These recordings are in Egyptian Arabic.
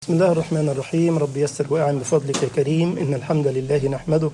بسم الله الرحمن الرحيم رب يسر وأعن بفضلك يا كريم إن الحمد لله نحمده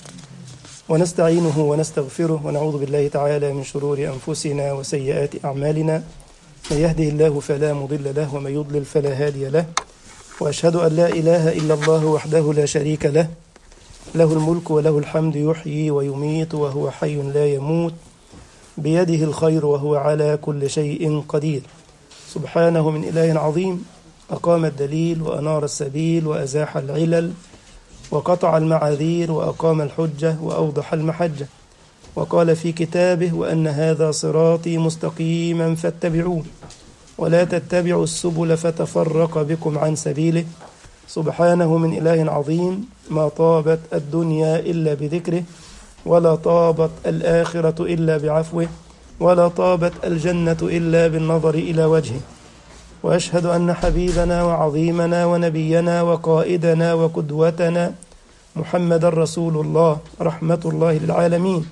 ونستعينه ونستغفره ونعوذ بالله تعالى من شرور أنفسنا وسيئات أعمالنا من يهده الله فلا مضل له ومن يضلل فلا هادي له وأشهد أن لا إله إلا الله وحده لا شريك له له الملك وله الحمد يحيي ويميت وهو حي لا يموت بيده الخير وهو على كل شيء قدير سبحانه من إله عظيم أقام الدليل وأنار السبيل وأزاح العلل وقطع المعاذير وأقام الحجة وأوضح المحجة وقال في كتابه وأن هذا صراطي مستقيما فاتبعوه ولا تتبعوا السبل فتفرق بكم عن سبيله سبحانه من إله عظيم ما طابت الدنيا إلا بذكره ولا طابت الآخرة إلا بعفوه ولا طابت الجنة إلا بالنظر إلى وجهه واشهد ان حبيبنا وعظيمنا ونبينا وقائدنا وقدوتنا محمد رسول الله رحمه الله للعالمين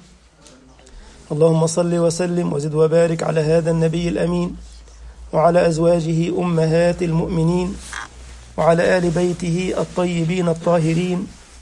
اللهم صل وسلم وزد وبارك على هذا النبي الامين وعلى ازواجه امهات المؤمنين وعلى ال بيته الطيبين الطاهرين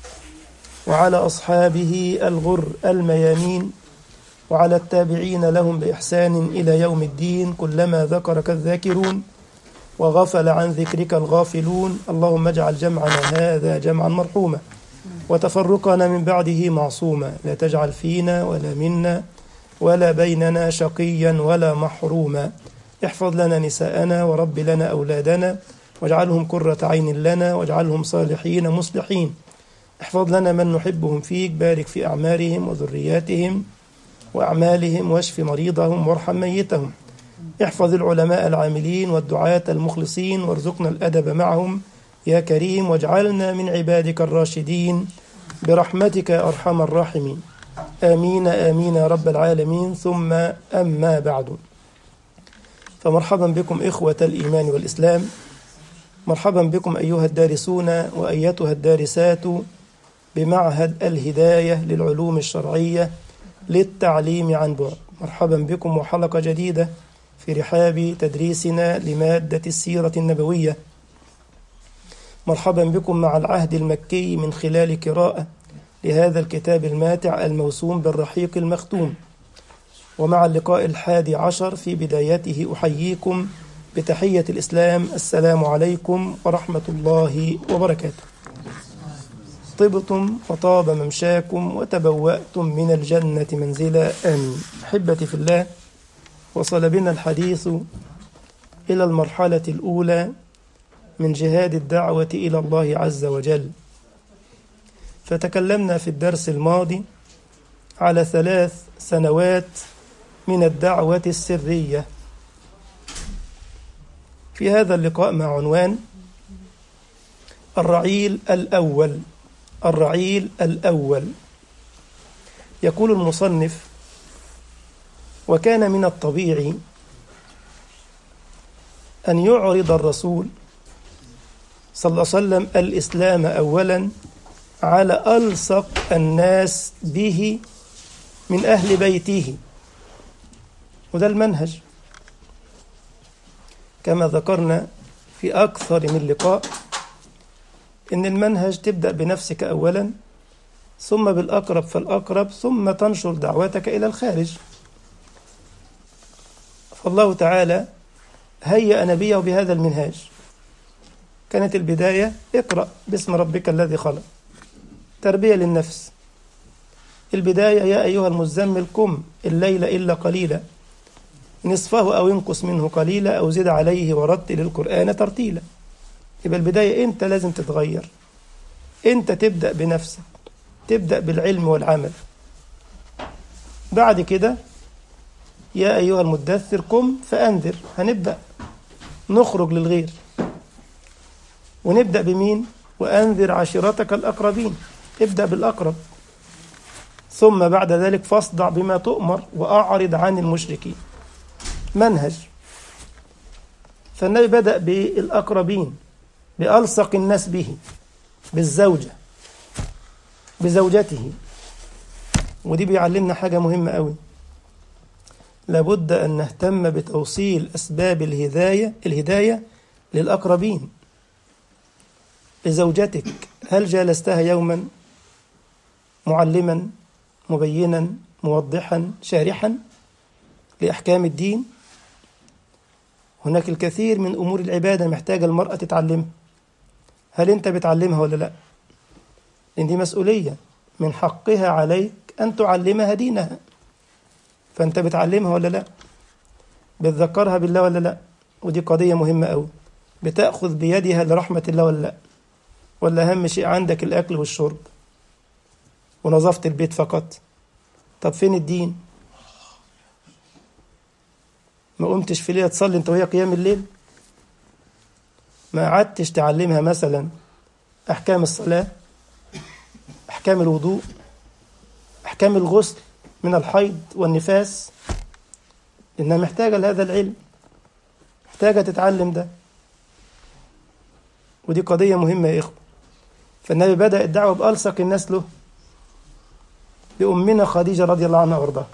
وعلى اصحابه الغر الميامين وعلى التابعين لهم باحسان الى يوم الدين كلما ذكرك الذاكرون وغفل عن ذكرك الغافلون اللهم اجعل جمعنا هذا جمعا مرحوما وتفرقنا من بعده معصوما لا تجعل فينا ولا منا ولا بيننا شقيا ولا محروما احفظ لنا نساءنا ورب لنا أولادنا واجعلهم قرة عين لنا واجعلهم صالحين مصلحين احفظ لنا من نحبهم فيك بارك في أعمارهم وذرياتهم وأعمالهم واشف مريضهم وارحم ميتهم احفظ العلماء العاملين والدعاة المخلصين وارزقنا الأدب معهم يا كريم واجعلنا من عبادك الراشدين برحمتك يا أرحم الراحمين آمين آمين يا رب العالمين ثم أما بعد فمرحبا بكم إخوة الإيمان والإسلام مرحبا بكم أيها الدارسون وأيتها الدارسات بمعهد الهداية للعلوم الشرعية للتعليم عن بعد مرحبا بكم وحلقة جديدة في رحاب تدريسنا لمادة السيرة النبوية مرحبا بكم مع العهد المكي من خلال قراءة لهذا الكتاب الماتع الموسوم بالرحيق المختوم ومع اللقاء الحادي عشر في بدايته أحييكم بتحية الإسلام السلام عليكم ورحمة الله وبركاته طبتم وطاب ممشاكم وتبوأتم من الجنة منزلا آمين أحبتي في الله وصل بنا الحديث إلى المرحلة الأولى من جهاد الدعوة إلى الله عز وجل فتكلمنا في الدرس الماضي على ثلاث سنوات من الدعوة السرية في هذا اللقاء مع عنوان الرعيل الأول الرعيل الأول يقول المصنف وكان من الطبيعي أن يعرض الرسول صلى الله عليه وسلم الإسلام أولا على ألصق الناس به من أهل بيته وده المنهج كما ذكرنا في أكثر من لقاء إن المنهج تبدأ بنفسك أولا ثم بالأقرب فالأقرب ثم تنشر دعوتك إلى الخارج فالله تعالى هيأ نبيه بهذا المنهاج كانت البداية اقرأ باسم ربك الذي خلق تربية للنفس البداية يا أيها المزمل قم الليل إلا قليلا نصفه أو انقص منه قليلا أو زد عليه ورتل القرآن ترتيلا يبقى البداية أنت لازم تتغير أنت تبدأ بنفسك تبدأ بالعلم والعمل بعد كده يا أيها المدثر قم فأنذر هنبدأ نخرج للغير ونبدأ بمين وأنذر عشيرتك الأقربين ابدأ بالأقرب ثم بعد ذلك فاصدع بما تؤمر وأعرض عن المشركين منهج فالنبي بدأ بالأقربين بألصق الناس به بالزوجة بزوجته ودي بيعلمنا حاجة مهمة قوي لابد أن نهتم بتوصيل أسباب الهداية الهداية للأقربين لزوجتك هل جالستها يوما معلما مبينا موضحا شارحا لأحكام الدين هناك الكثير من أمور العبادة محتاجة المرأة تتعلمها هل أنت بتعلمها ولا لا لأن دي مسؤولية من حقها عليك أن تعلمها دينها فأنت بتعلمها ولا لا بتذكرها بالله ولا لا ودي قضية مهمة أوي بتأخذ بيدها لرحمة الله ولا لا ولا أهم شيء عندك الأكل والشرب ونظافة البيت فقط طب فين الدين ما قمتش في ليلة تصلي انت وهي قيام الليل ما قعدتش تعلمها مثلا أحكام الصلاة أحكام الوضوء أحكام الغسل من الحيض والنفاس إنها محتاجة لهذا العلم محتاجة تتعلم ده ودي قضية مهمة يا إخوة فالنبي بدأ الدعوة بألصق الناس له بأمنا خديجة رضي الله عنها وارضاها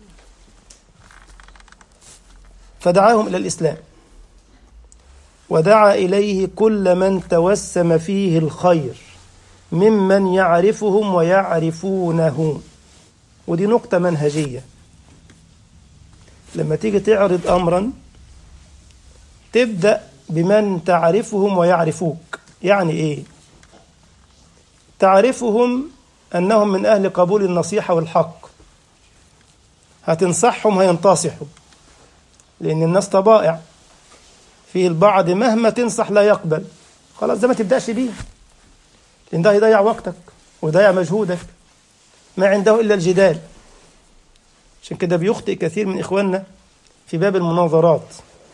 فدعاهم إلى الإسلام ودعا إليه كل من توسم فيه الخير ممن يعرفهم ويعرفونه ودي نقطة منهجية لما تيجي تعرض أمرا تبدأ بمن تعرفهم ويعرفوك يعني إيه تعرفهم أنهم من أهل قبول النصيحة والحق هتنصحهم هينتصحوا لأن الناس طبائع فيه البعض مهما تنصح لا يقبل خلاص ده ما تبدأش بيه لأن ده هيضيع وقتك ويضيع مجهودك ما عنده إلا الجدال عشان كده بيخطئ كثير من إخواننا في باب المناظرات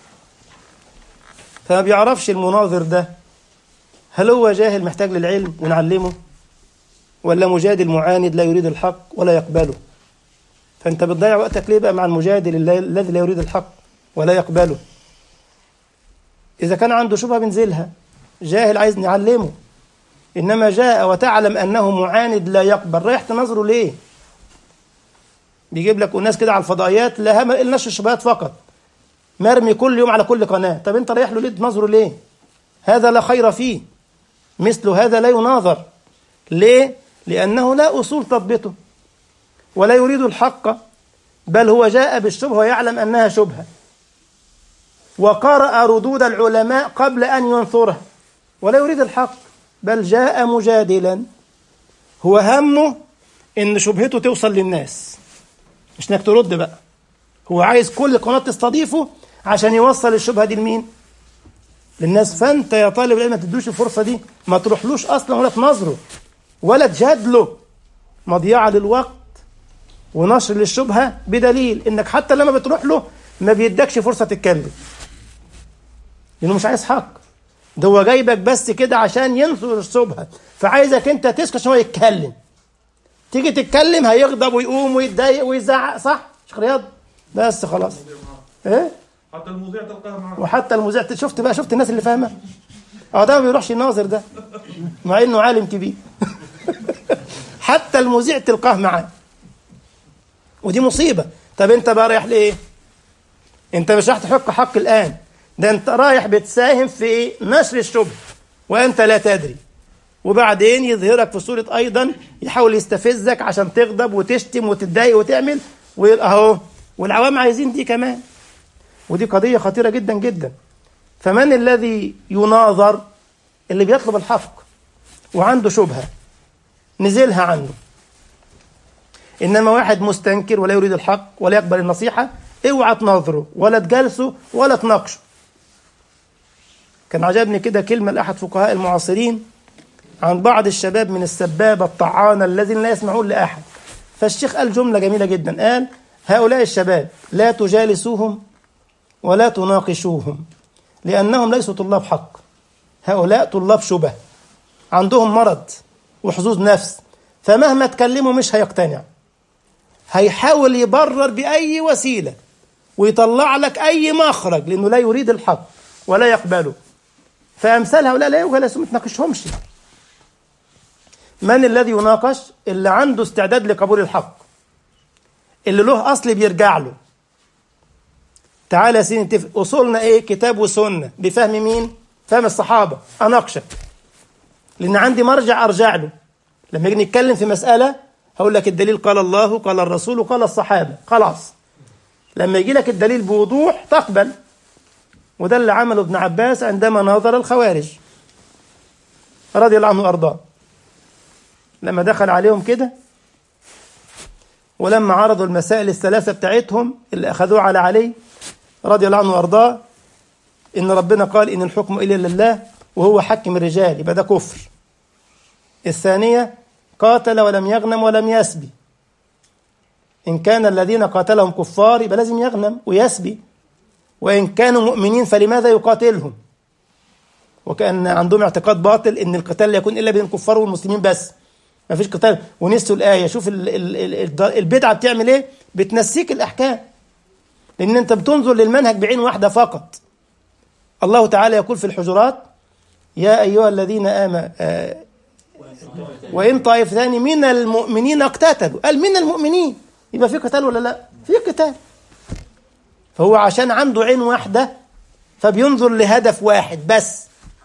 فما بيعرفش المناظر ده هل هو جاهل محتاج للعلم ونعلمه ولا مجادل معاند لا يريد الحق ولا يقبله فأنت بتضيع وقتك ليه بقى مع المجادل الذي لا يريد الحق ولا يقبله إذا كان عنده شبهة بنزلها جاهل عايز نعلمه إنما جاء وتعلم أنه معاند لا يقبل رايح تنظره ليه بيجيب لك ناس كده على الفضائيات لا هم إلا نشر الشبهات فقط مرمي كل يوم على كل قناة طب أنت رايح له ليه تنظره ليه هذا لا خير فيه مثل هذا لا يناظر ليه لأنه لا أصول تضبطه ولا يريد الحق بل هو جاء بالشبهة ويعلم أنها شبهة وقرأ ردود العلماء قبل أن ينثرها ولا يريد الحق بل جاء مجادلا هو همه إن شبهته توصل للناس مش انك ترد بقى هو عايز كل قناة تستضيفه عشان يوصل الشبهة دي لمين؟ للناس فانت يا طالب العلم ما تدوش الفرصة دي ما تروحلوش أصلا ولا تناظره ولا تجادله مضيعة للوقت ونشر للشبهة بدليل انك حتى لما بتروح له ما بيدكش فرصة تتكلم لانه مش عايز حق ده هو جايبك بس كده عشان ينصر الشبهة فعايزك انت تسكت عشان هو يتكلم تيجي تتكلم هيغضب ويقوم ويتضايق ويزعق صح مش رياض بس خلاص ايه حتى المذيع تلقاها معاه وحتى المذيع شفت بقى شفت الناس اللي فاهمه اه ده ما بيروحش يناظر ده مع انه عالم كبير حتى المذيع تلقاه معاه ودي مصيبه طب انت بقى رايح لايه انت مش رايح تحق حق الان ده انت رايح بتساهم في نشر الشبه وانت لا تدري وبعدين يظهرك في صورة أيضا يحاول يستفزك عشان تغضب وتشتم وتتضايق وتعمل أهو والعوام عايزين دي كمان ودي قضية خطيرة جدا جدا فمن الذي يناظر اللي بيطلب الحق وعنده شبهة نزلها عنه إنما واحد مستنكر ولا يريد الحق ولا يقبل النصيحة اوعى تناظره ولا تجالسه ولا تناقشه كان عجبني كده كلمة لأحد فقهاء المعاصرين عن بعض الشباب من السبابة الطعانة الذين لا يسمعون لأحد فالشيخ قال جملة جميلة جدا قال هؤلاء الشباب لا تجالسوهم ولا تناقشوهم لأنهم ليسوا طلاب حق هؤلاء طلاب شبه عندهم مرض وحظوظ نفس فمهما تكلموا مش هيقتنع هيحاول يبرر بأي وسيلة ويطلع لك أي مخرج لأنه لا يريد الحق ولا يقبله فأمثال هؤلاء لا يجلسوا ما تناقشهمش من الذي يناقش اللي عنده استعداد لقبول الحق اللي له أصل بيرجع له تعالى يا سيدي نتفق أصولنا إيه كتاب وسنة بفهم مين فهم الصحابة أناقشك لأن عندي مرجع أرجع له لما يجي نتكلم في مسألة هقول لك الدليل قال الله قال الرسول قال الصحابة خلاص لما يجي لك الدليل بوضوح تقبل وده اللي عمله ابن عباس عندما ناظر الخوارج رضي الله عنه وأرضاه لما دخل عليهم كده ولما عرضوا المسائل الثلاثة بتاعتهم اللي أخذوه على علي رضي الله عنه وأرضاه إن ربنا قال إن الحكم إلا لله وهو حكم الرجال يبقى ده كفر الثانية قاتل ولم يغنم ولم يسبي إن كان الذين قاتلهم كفار يبقى لازم يغنم ويسبي وإن كانوا مؤمنين فلماذا يقاتلهم وكأن عندهم اعتقاد باطل إن القتال لا يكون إلا بين الكفار والمسلمين بس ما فيش قتال ونسوا الآية شوف ال ال ال البدعة بتعمل إيه بتنسيك الأحكام لأن أنت بتنظر للمنهج بعين واحدة فقط الله تعالى يقول في الحجرات يا أيها الذين آمنوا آه وإن طائفتان من المؤمنين اقتتلوا قال من المؤمنين يبقى في قتال ولا لا في قتال فهو عشان عنده عين واحدة فبينظر لهدف واحد بس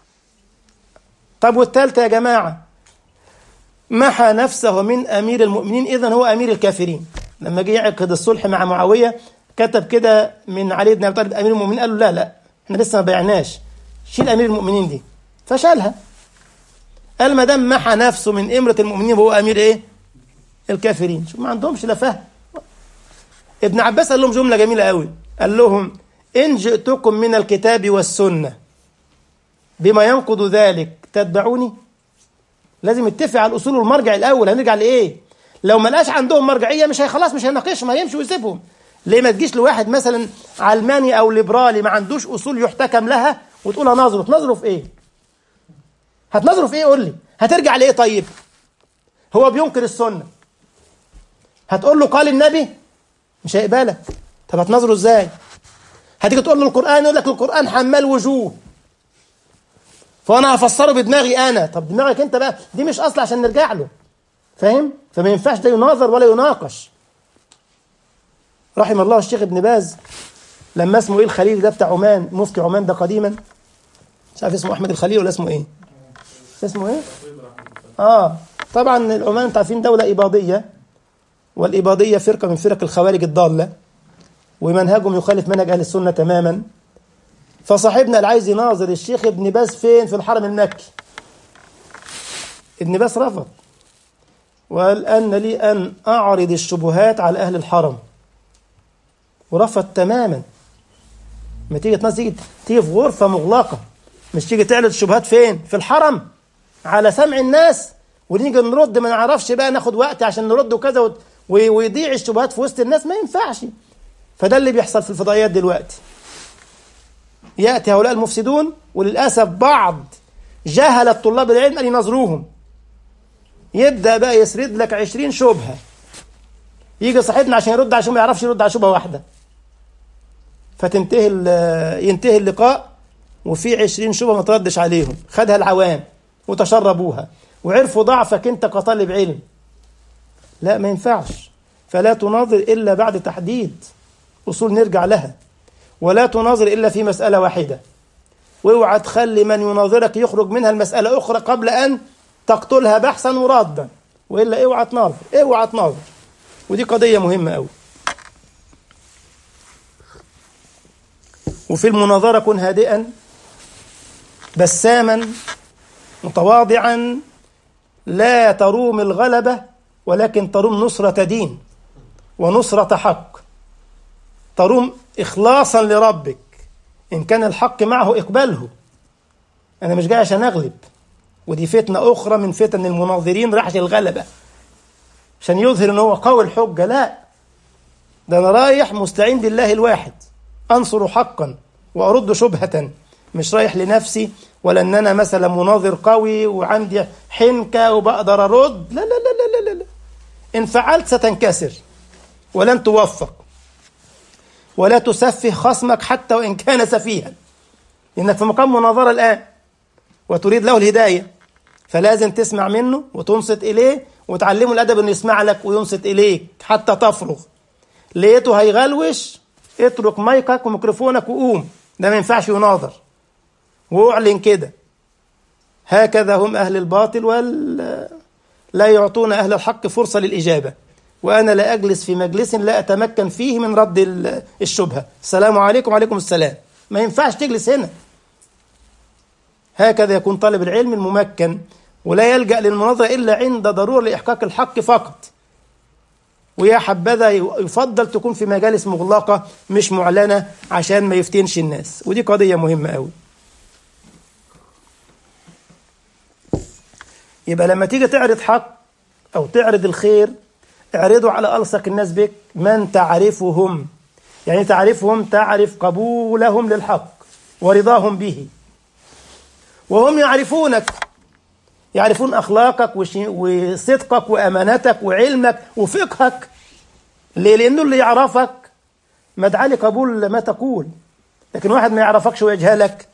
طب والثالثة يا جماعة محى نفسه من أمير المؤمنين إذن هو أمير الكافرين لما جه يعقد الصلح مع معاوية كتب كده من علي بن أبي طالب أمير المؤمنين قال له لا لا احنا لسه ما بيعناش شيل أمير المؤمنين دي فشالها قال ما دام محى نفسه من إمرة المؤمنين وهو أمير إيه؟ الكافرين شوف ما عندهمش لا فهم ابن عباس قال لهم جملة جميلة قوي قال لهم إن جئتكم من الكتاب والسنة بما ينقض ذلك تتبعوني لازم يتفق على الأصول والمرجع الأول هنرجع لإيه لو ما لقاش عندهم مرجعية مش هي خلاص مش هيناقشهم هيمشي ويسيبهم ليه ما تجيش لواحد مثلا علماني أو ليبرالي ما عندوش أصول يحتكم لها وتقول هنظره تنظره في إيه هتنظره في إيه قول لي هترجع لإيه طيب هو بينكر السنة هتقول له قال النبي مش هيقبلك طب هتنظره ازاي هتيجي تقول له القرآن يقول لك القرآن حمال وجوه فانا هفسره بدماغي انا طب دماغك انت بقى دي مش اصل عشان نرجع له فاهم فما ينفعش ده يناظر ولا يناقش رحم الله الشيخ ابن باز لما اسمه ايه الخليل ده بتاع عمان مفتي عمان ده قديما مش عارف اسمه احمد الخليل ولا اسمه ايه اسمه ايه اه طبعا العمان انتوا عارفين دوله اباضيه والاباضيه فرقه من فرق الخوارج الضاله ومنهجهم يخالف منهج اهل السنه تماما فصاحبنا اللي عايز يناظر الشيخ ابن باز فين في الحرم المكي ابن باز رفض وقال أن لي أن أعرض الشبهات على أهل الحرم ورفض تماما ما تيجي تناظر تيجي, تيجي في غرفة مغلقة مش تيجي تعرض الشبهات فين في الحرم على سمع الناس ونيجي نرد ما نعرفش بقى ناخد وقت عشان نرد وكذا ويضيع الشبهات في وسط الناس ما ينفعش فده اللي بيحصل في الفضائيات دلوقتي يأتي هؤلاء المفسدون وللأسف بعض جهل طلاب العلم أن ينظروهم يبدأ بقى يسرد لك عشرين شبهة يجي صاحبنا عشان يرد عشان ما يعرفش يرد على شبهة واحدة فتنتهي ينتهي اللقاء وفي عشرين شبهة ما تردش عليهم خدها العوام وتشربوها وعرفوا ضعفك انت كطالب علم لا ما ينفعش فلا تناظر إلا بعد تحديد أصول نرجع لها ولا تناظر إلا في مسألة واحدة واوعى تخلي من يناظرك يخرج منها المسألة أخرى قبل أن تقتلها بحثا ورادا وإلا اوعى تناظر اوعى تناظر ودي قضية مهمة أوي وفي المناظرة كن هادئا بساما متواضعا لا تروم الغلبة ولكن تروم نصرة دين ونصرة حق تروم إخلاصا لربك إن كان الحق معه اقبله أنا مش جاي عشان أغلب ودي فتنة أخرى من فتن المناظرين راح للغلبة عشان يظهر إن هو قوي الحجة لا ده أنا رايح مستعين بالله الواحد أنصر حقا وأرد شبهة مش رايح لنفسي ولا إن أنا مثلا مناظر قوي وعندي حنكة وبقدر أرد لا لا لا لا لا, لا. إن فعلت ستنكسر ولن توفق ولا تسفه خصمك حتى وإن كان سفيها إنك في مقام مناظرة الآن وتريد له الهداية فلازم تسمع منه وتنصت إليه وتعلمه الأدب إنه يسمع لك وينصت إليك حتى تفرغ لقيته هيغلوش اترك مايكك وميكروفونك وقوم ده ما ينفعش يناظر واعلن كده هكذا هم أهل الباطل ولا لا يعطون أهل الحق فرصة للإجابة وأنا لا أجلس في مجلس لا أتمكن فيه من رد الشبهة السلام عليكم وعليكم السلام ما ينفعش تجلس هنا هكذا يكون طالب العلم الممكن ولا يلجأ للمناظرة إلا عند ضرورة لإحقاق الحق فقط ويا حبذا يفضل تكون في مجالس مغلقة مش معلنة عشان ما يفتنش الناس ودي قضية مهمة قوي يبقى لما تيجي تعرض حق أو تعرض الخير اعرضه على ألصق الناس بك من تعرفهم يعني تعرفهم تعرف قبولهم للحق ورضاهم به وهم يعرفونك يعرفون أخلاقك وصدقك وأمانتك وعلمك وفقهك ليه؟ لأنه اللي يعرفك مدعى لقبول ما تقول لكن واحد ما يعرفكش ويجهلك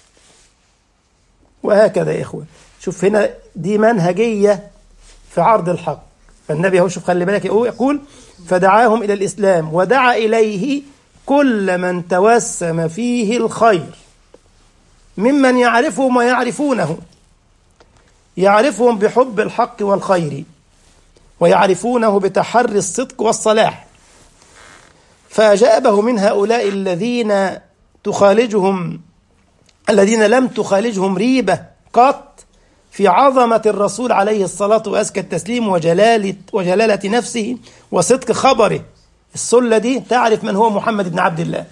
وهكذا يا إخوة شوف هنا دي منهجية في عرض الحق فالنبي هو شوف خلي بالك يقول فدعاهم إلى الإسلام ودعا إليه كل من توسم فيه الخير ممن يعرفهم ويعرفونه يعرفهم بحب الحق والخير ويعرفونه بتحري الصدق والصلاح فأجابه من هؤلاء الذين تخالجهم الذين لم تخالجهم ريبة قط في عظمة الرسول عليه الصلاة وأزكى التسليم وجلالة, وجلالة نفسه وصدق خبره السلة دي تعرف من هو محمد بن عبد الله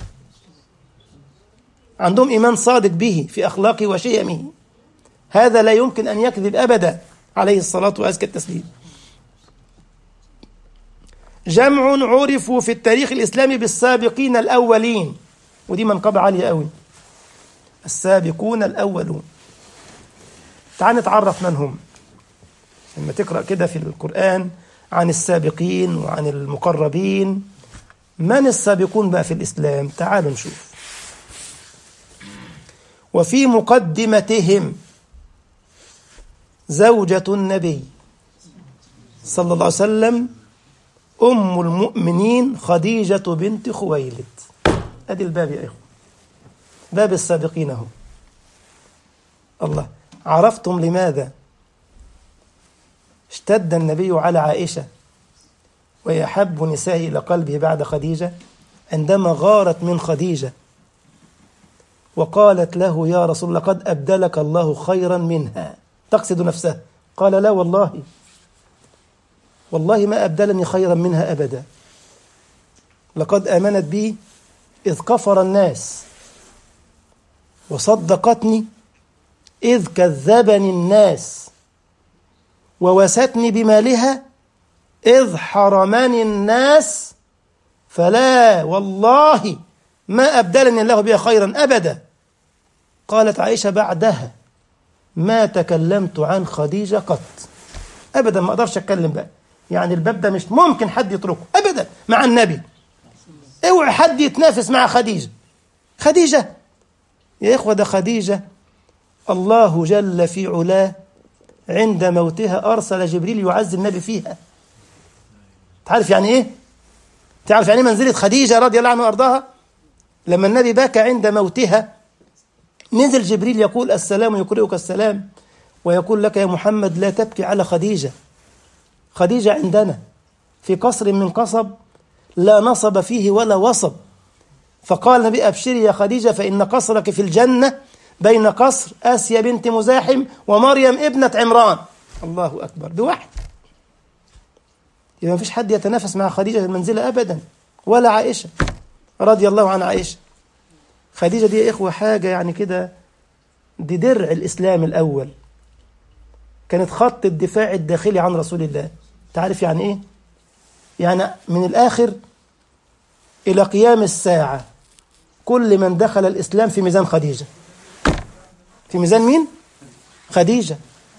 عندهم إيمان صادق به في أخلاقه وشيمه هذا لا يمكن أن يكذب أبدا عليه الصلاة وأزكى التسليم جمع عرفوا في التاريخ الإسلامي بالسابقين الأولين ودي منقبة عالية قوي السابقون الأولون تعال نتعرف من هم لما تقرأ كده في القرآن عن السابقين وعن المقربين من السابقون بقى في الإسلام تعالوا نشوف وفي مقدمتهم زوجة النبي صلى الله عليه وسلم أم المؤمنين خديجة بنت خويلد أدي الباب يا إخوة باب السابقين أهو الله عرفتم لماذا اشتد النبي على عائشة ويحب نسائه إلى قلبه بعد خديجة عندما غارت من خديجة وقالت له يا رسول الله قد أبدلك الله خيرا منها تقصد نفسها قال لا والله والله ما أبدلني خيرا منها أبدا لقد آمنت بي إذ كفر الناس وصدقتني إذ كذبني الناس ووستني بمالها إذ حرمني الناس فلا والله ما أبدلني الله بها خيرا أبدا قالت عائشة بعدها ما تكلمت عن خديجة قط أبدا ما أقدرش أتكلم بقى يعني الباب ده مش ممكن حد يتركه أبدا مع النبي اوعي حد يتنافس مع خديجة خديجة يا إخوة ده خديجة الله جل في علاه عند موتها أرسل جبريل يعزي النبي فيها تعرف يعني إيه؟ تعرف يعني منزلة خديجة رضي الله عنها وأرضاها لما النبي بكى عند موتها نزل جبريل يقول السلام يقرئك السلام ويقول لك يا محمد لا تبكي على خديجة خديجة عندنا في قصر من قصب لا نصب فيه ولا وصب فقال النبي أبشري يا خديجة فإن قصرك في الجنة بين قصر آسيا بنت مزاحم ومريم ابنة عمران الله أكبر بواحد يبقى ما فيش حد يتنافس مع خديجة في المنزلة أبدا ولا عائشة رضي الله عن عائشة خديجة دي يا إخوة حاجة يعني كده دي درع الإسلام الأول كانت خط الدفاع الداخلي عن رسول الله تعرف يعني إيه؟ يعني من الآخر إلى قيام الساعة كل من دخل الإسلام في ميزان خديجة في ميزان مين؟ خديجة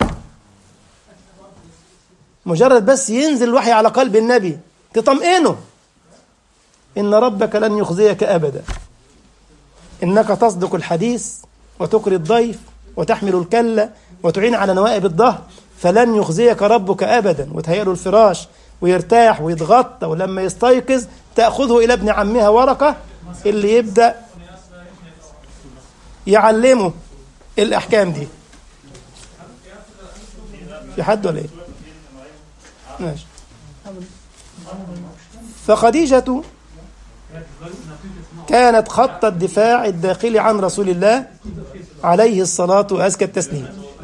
مجرد بس ينزل الوحي على قلب النبي تطمئنه إن ربك لن يخزيك أبدا إنك تصدق الحديث وتقري الضيف وتحمل الكلة وتعين على نوائب الظهر فلن يخزيك ربك أبدا وتهيأ له الفراش ويرتاح ويتغطى ولما يستيقظ تأخذه إلى ابن عمها ورقة اللي يبدأ يعلمه الأحكام دي في حد ولا ايه ماشي فخديجة كانت خط الدفاع الداخلي عن رسول الله عليه الصلاة وأزكى التسليم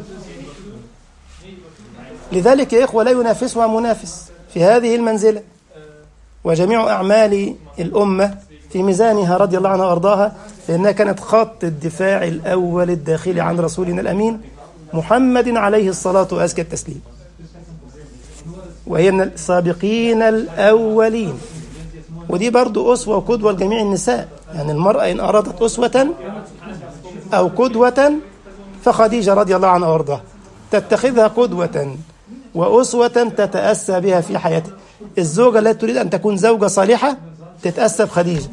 لذلك يا إخوة لا ينافسها منافس في هذه المنزلة وجميع أعمال الأمة في ميزانها رضي الله عنها وأرضاها لأنها كانت خط الدفاع الأول الداخلي عن رسولنا الأمين محمد عليه الصلاة وأزكى التسليم وهي من السابقين الأولين ودي برضو أسوة وقدوة لجميع النساء يعني المرأة إن أرادت أسوة أو قدوة فخديجة رضي الله عنها وأرضاها تتخذها قدوة وأسوة تتأسى بها في حياتها الزوجة التي تريد أن تكون زوجة صالحة تتأسى بخديجة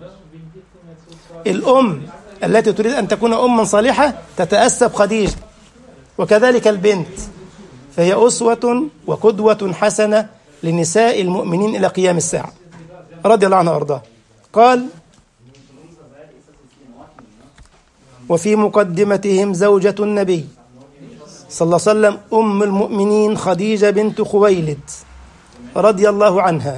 الأم التي تريد أن تكون أما صالحة تتأسى بخديجة وكذلك البنت فهي أسوة وقدوة حسنة لنساء المؤمنين إلى قيام الساعة رضي الله عنها وأرضاه قال وفي مقدمتهم زوجة النبي صلى الله عليه وسلم أم المؤمنين خديجة بنت خويلد رضي الله عنها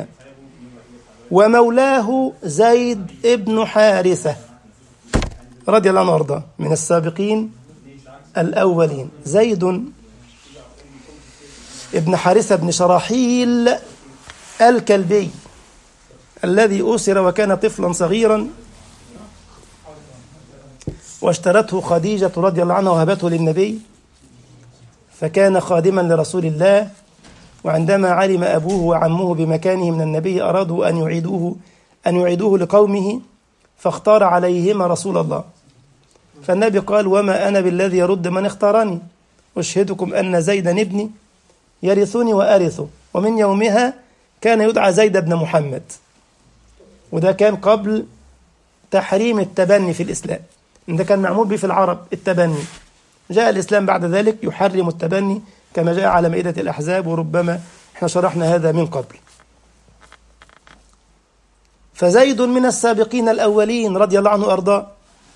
ومولاه زيد ابن حارثة رضي الله عنه وارضاه من السابقين الأولين زيد ابن حارثة بن شراحيل الكلبي الذي أسر وكان طفلا صغيرا واشترته خديجة رضي الله عنها وهبته للنبي فكان خادما لرسول الله وعندما علم أبوه وعمه بمكانه من النبي أرادوا أن يعيدوه أن يعيدوه لقومه فاختار عليهما رسول الله فالنبي قال وما أنا بالذي يرد من اختارني أشهدكم أن زيدا ابني يرثني وأرثه ومن يومها كان يدعى زيد بن محمد وده كان قبل تحريم التبني في الإسلام ده كان معمول به في العرب التبني جاء الإسلام بعد ذلك يحرم التبني كما جاء على مائدة الأحزاب وربما احنا شرحنا هذا من قبل فزيد من السابقين الأولين رضي الله عنه وأرضاه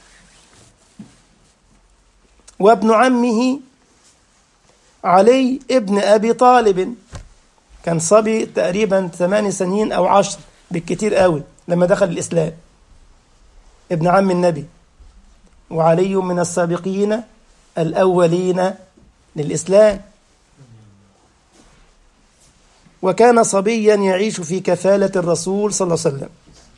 وابن عمه علي ابن أبي طالب كان صبي تقريبا ثمان سنين أو عشر بالكثير قوي لما دخل الإسلام ابن عم النبي وعلي من السابقين الأولين للإسلام وكان صبيا يعيش في كفالة الرسول صلى الله عليه وسلم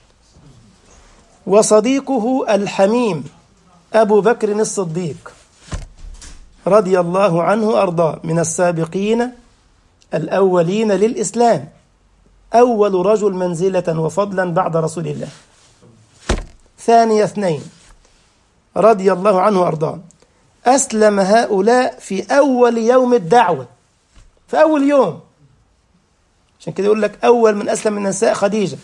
وصديقه الحميم أبو بكر الصديق رضي الله عنه أرضاه من السابقين الأولين للإسلام أول رجل منزلة وفضلا بعد رسول الله ثاني اثنين رضي الله عنه وأرضاه أسلم هؤلاء في أول يوم الدعوة في أول يوم عشان كده يقول لك أول من أسلم من النساء خديجة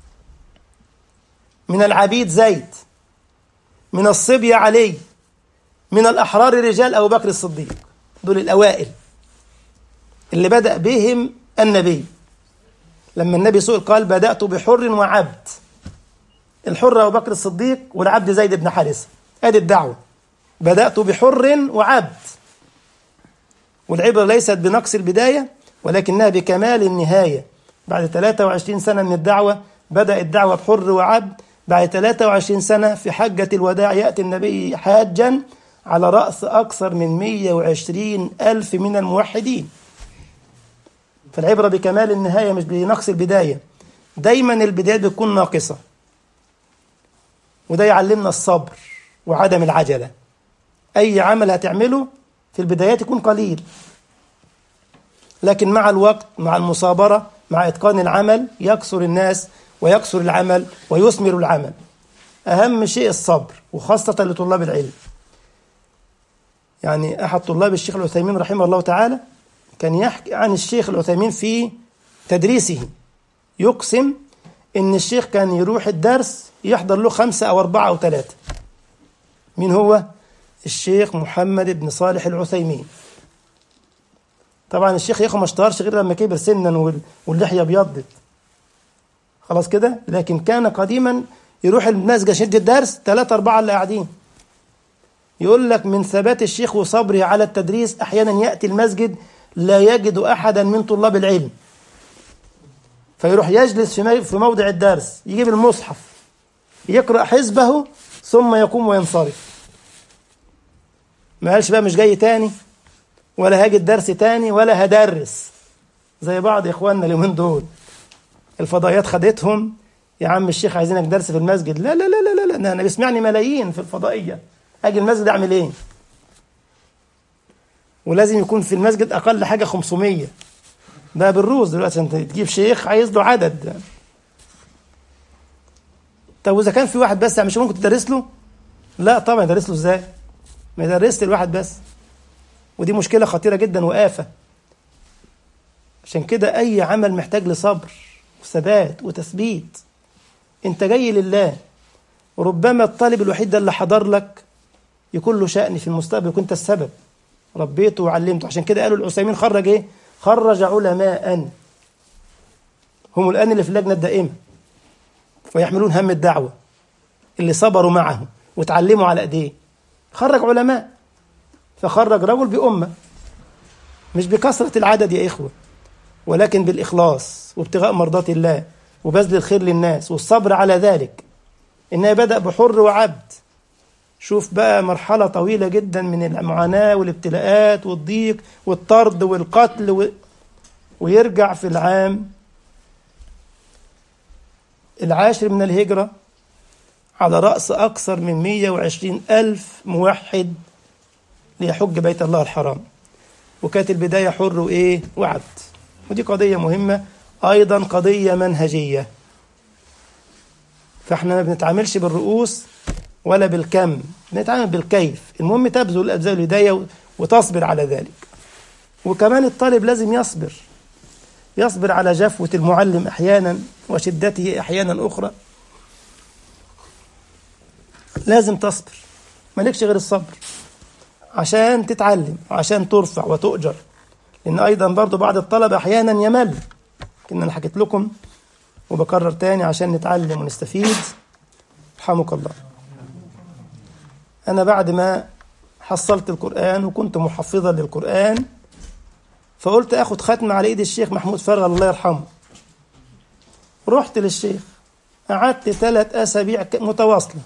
من العبيد زيد من الصبية علي من الأحرار رجال أبو بكر الصديق دول الأوائل اللي بدأ بهم النبي لما النبي سئل قال بدأت بحر وعبد الحر أبو بكر الصديق والعبد زيد بن حارثة ادي الدعوة بدأت بحر وعبد والعبرة ليست بنقص البداية ولكنها بكمال النهاية بعد 23 سنة من الدعوة بدأ الدعوة بحر وعبد بعد 23 سنة في حجة الوداع يأتي النبي حاجا على رأس أكثر من 120 ألف من الموحدين فالعبرة بكمال النهاية مش بنقص البداية دايما البدايات بتكون ناقصة وده يعلمنا الصبر وعدم العجلة أي عمل هتعمله في البدايات يكون قليل لكن مع الوقت مع المصابرة مع إتقان العمل يكثر الناس ويكثر العمل ويثمر العمل أهم شيء الصبر وخاصة لطلاب العلم يعني أحد طلاب الشيخ العثيمين رحمه الله تعالى كان يحكي عن الشيخ العثيمين في تدريسه يقسم إن الشيخ كان يروح الدرس يحضر له خمسة أو أربعة أو ثلاثة مين هو؟ الشيخ محمد بن صالح العثيمين طبعا الشيخ ياخو ما اشتهرش غير لما كبر سنا واللحيه ابيضت خلاص كده لكن كان قديما يروح المسجد شد الدرس ثلاثة أربعة اللي قاعدين يقول لك من ثبات الشيخ وصبره على التدريس أحيانا يأتي المسجد لا يجد أحدا من طلاب العلم فيروح يجلس في مي- في موضع الدرس يجيب المصحف يقرأ حزبه ثم يقوم وينصرف ما قالش بقى مش جاي تاني ولا هاجي الدرس تاني ولا هدرس زي بعض اخواننا اليومين دول الفضائيات خدتهم يا عم الشيخ عايزينك درس في المسجد لا لا لا لا لا, لا. انا بيسمعني ملايين في الفضائيه اجي المسجد اعمل ايه ولازم يكون في المسجد اقل حاجه 500 ده بالروز دلوقتي انت تجيب شيخ عايز له عدد طب واذا كان في واحد بس مش ممكن تدرس له لا طبعا يدرس له ازاي ما يدرسش الواحد بس ودي مشكله خطيره جدا وآفة عشان كده اي عمل محتاج لصبر وثبات وتثبيت انت جاي لله وربما الطالب الوحيد ده اللي حضر لك يكون له شأن في المستقبل وكنت السبب ربيته وعلمته عشان كده قالوا العثيمين خرج ايه خرج علماء هم الآن اللي في اللجنة الدائمة ويحملون هم الدعوة اللي صبروا معه وتعلموا على ايديه خرج علماء فخرج رجل بأمة مش بكثرة العدد يا إخوة ولكن بالإخلاص وابتغاء مرضات الله وبذل الخير للناس والصبر على ذلك إنها بدأ بحر وعبد شوف بقى مرحلة طويلة جدا من المعاناة والابتلاءات والضيق والطرد والقتل و... ويرجع في العام العاشر من الهجرة على رأس أكثر من 120 ألف موحد ليحج بيت الله الحرام وكانت البداية حر وإيه وعبد ودي قضية مهمة أيضا قضية منهجية فإحنا ما بنتعاملش بالرؤوس ولا بالكم بنتعامل بالكيف المهم تبذل الأبذال الهداية وتصبر على ذلك وكمان الطالب لازم يصبر يصبر على جفوة المعلم أحيانا وشدته أحيانا أخرى لازم تصبر مالكش غير الصبر عشان تتعلم وعشان ترفع وتؤجر لأن أيضا برضو بعض الطلبة أحيانا يمل كنا أنا حكيت لكم وبكرر تاني عشان نتعلم ونستفيد رحمك الله أنا بعد ما حصلت القرآن وكنت محفظا للقرآن فقلت أخد ختمة على إيد الشيخ محمود فرغ الله يرحمه رحت للشيخ قعدت ثلاث أسابيع متواصلة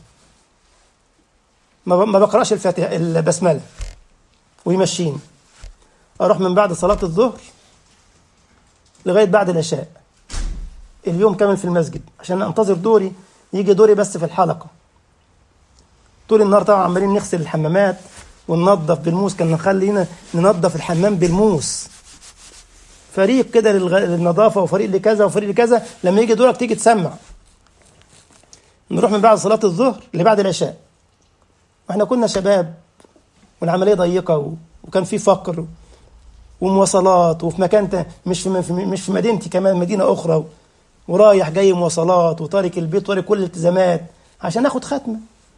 ما بقرأش الفاتحة البسملة ويمشيني أروح من بعد صلاة الظهر لغاية بعد العشاء اليوم كامل في المسجد عشان أنتظر دوري يجي دوري بس في الحلقة طول النهار طبعا عمالين نغسل الحمامات وننظف بالموس كان نخلينا ننظف الحمام بالموس فريق كده للنظافة وفريق لكذا وفريق لكذا لما يجي دورك تيجي تسمع نروح من بعد صلاة الظهر لبعد العشاء واحنا كنا شباب والعمليه ضيقه و... وكان في فقر ومواصلات وفي مكان ت... مش في مش في مدينتي كمان مدينه اخرى و... ورايح جاي مواصلات وطارق البيت وطارق كل الالتزامات عشان اخد ختمه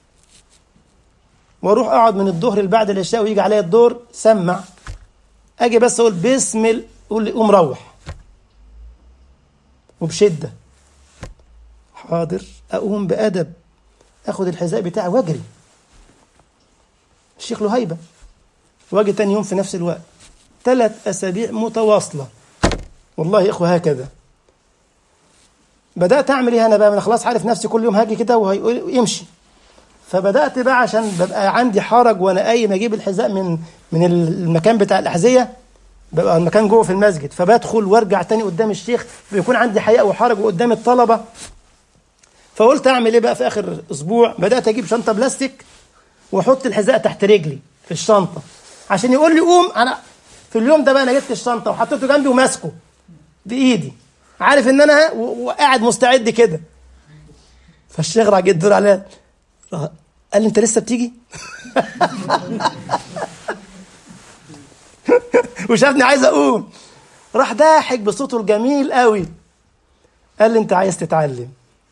واروح اقعد من الظهر لبعد العشاء ويجي عليا الدور سمع اجي بس اقول بسم ال... قول لي قوم روح وبشده حاضر اقوم بادب اخد الحذاء بتاعي واجري الشيخ له هيبة واجي تاني يوم في نفس الوقت ثلاث أسابيع متواصلة والله يا إخوة هكذا بدأت أعمل إيه أنا بقى أنا خلاص عارف نفسي كل يوم هاجي كده ويمشي فبدأت بقى عشان ببقى عندي حرج وأنا قايم أجيب الحذاء من من المكان بتاع الأحذية ببقى المكان جوه في المسجد فبدخل وارجع تاني قدام الشيخ بيكون عندي حياء وحرج وقدام الطلبة فقلت أعمل إيه بقى في آخر أسبوع بدأت أجيب شنطة بلاستيك واحط الحذاء تحت رجلي في الشنطه عشان يقول لي قوم انا في اليوم ده بقى انا جبت الشنطه وحطيته جنبي وماسكه بايدي عارف ان انا وقاعد مستعد كده فالشيخ راح جه الدور عليا قال لي انت لسه بتيجي وشافني عايز اقوم راح ضاحك بصوته الجميل قوي قال لي انت عايز تتعلم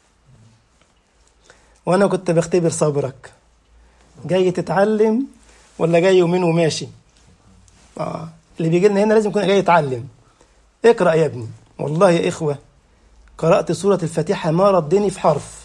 وانا كنت بختبر صبرك جاي تتعلم ولا جاي يومين وماشي آه. اللي بيجي لنا هنا لازم يكون جاي يتعلم اقرا يا ابني والله يا اخوه قرات سوره الفاتحه ما ردني في حرف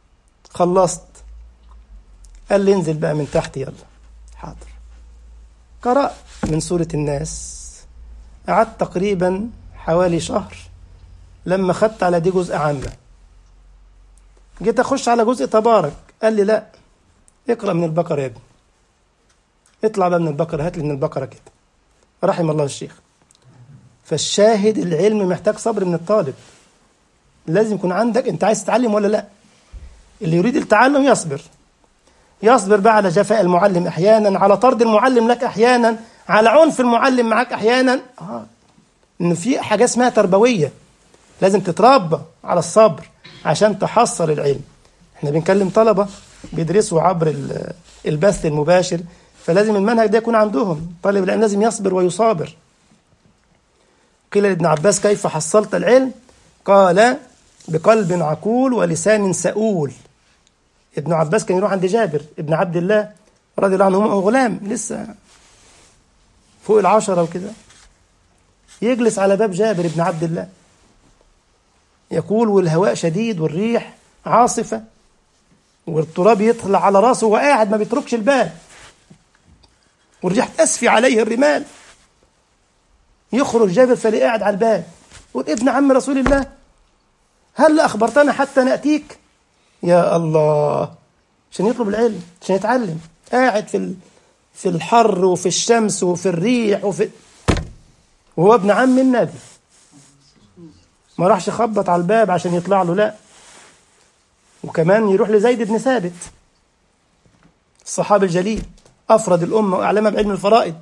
خلصت قال لي انزل بقى من تحت يلا حاضر قرأ من سورة الناس قعدت تقريبا حوالي شهر لما خدت على دي جزء عامة جيت أخش على جزء تبارك قال لي لا اقرأ من البقرة يا ابني اطلع بقى من البقرة هات لي من البقرة كده رحم الله الشيخ فالشاهد العلم محتاج صبر من الطالب لازم يكون عندك انت عايز تتعلم ولا لا اللي يريد التعلم يصبر يصبر بقى على جفاء المعلم احيانا على طرد المعلم لك احيانا على عنف المعلم معك احيانا اه ان في حاجه اسمها تربويه لازم تتربى على الصبر عشان تحصل العلم احنا بنكلم طلبه بيدرسوا عبر ال- البث المباشر فلازم المنهج ده يكون عندهم طالب العلم لازم يصبر ويصابر قيل لابن عباس كيف حصلت العلم قال بقلب عقول ولسان سؤول ابن عباس كان يروح عند جابر ابن عبد الله رضي الله عنه هو غلام لسه فوق العشرة وكده يجلس على باب جابر ابن عبد الله يقول والهواء شديد والريح عاصفة والتراب يطلع على راسه وقاعد ما بيتركش الباب والريح تسفي عليه الرمال يخرج جابر فلي قاعد على الباب يقول ابن عم رسول الله هل أخبرتنا حتى نأتيك يا الله عشان يطلب العلم عشان يتعلم قاعد في ال... في الحر وفي الشمس وفي الريح وفي وهو ابن عم النبي ما راحش يخبط على الباب عشان يطلع له لا وكمان يروح لزيد بن ثابت الصحابي الجليل أفرد الأمة وأعلمها بعلم الفرائض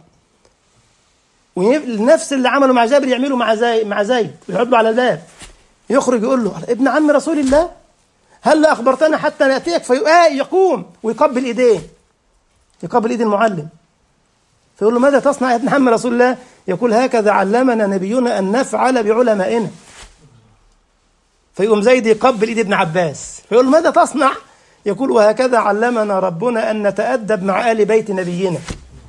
ونفس اللي عمله مع جابر يعمله مع زيد مع زيد ويقعد له على الباب يخرج يقول له ابن عم رسول الله هل أخبرتنا حتى نأتيك فيقوم ويقبل إيديه يقبل إيد المعلم فيقول له ماذا تصنع يا ابن عم رسول الله يقول هكذا علمنا نبينا أن نفعل بعلمائنا فيقوم زيد يقبل إيد ابن عباس فيقول له ماذا تصنع يقول وهكذا علمنا ربنا أن نتأدب مع آل بيت نبينا